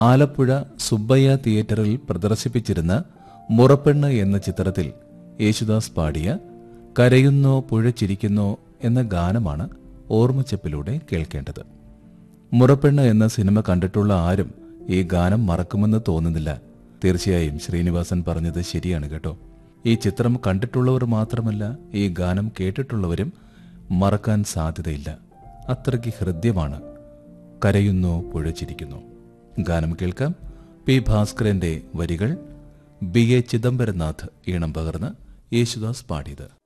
ആലപ്പുഴ സുബ്ബയ്യ തിയേറ്ററിൽ പ്രദർശിപ്പിച്ചിരുന്ന മുറപ്പെണ്ണ് എന്ന ചിത്രത്തിൽ യേശുദാസ് പാടിയ കരയുന്നോ പുഴ ചിരിക്കുന്നോ എന്ന ഗാനമാണ് ഓർമ്മച്ചപ്പിലൂടെ കേൾക്കേണ്ടത് മുറപ്പെണ്ണ് എന്ന സിനിമ കണ്ടിട്ടുള്ള ആരും ഈ ഗാനം മറക്കുമെന്ന് തോന്നുന്നില്ല തീർച്ചയായും ശ്രീനിവാസൻ പറഞ്ഞത് ശരിയാണ് കേട്ടോ ഈ ചിത്രം കണ്ടിട്ടുള്ളവർ മാത്രമല്ല ഈ ഗാനം കേട്ടിട്ടുള്ളവരും മറക്കാൻ സാധ്യതയില്ല അത്രയ്ക്ക് ഹൃദ്യമാണ് കരയുന്നു പുഴച്ചിരിക്കുന്നു ഗാനം കേൾക്കാം പി ഭാസ്കരന്റെ വരികൾ ബി എ ചിദംബരനാഥ് ഈണം പകർന്ന് യേശുദാസ് പാടിയത്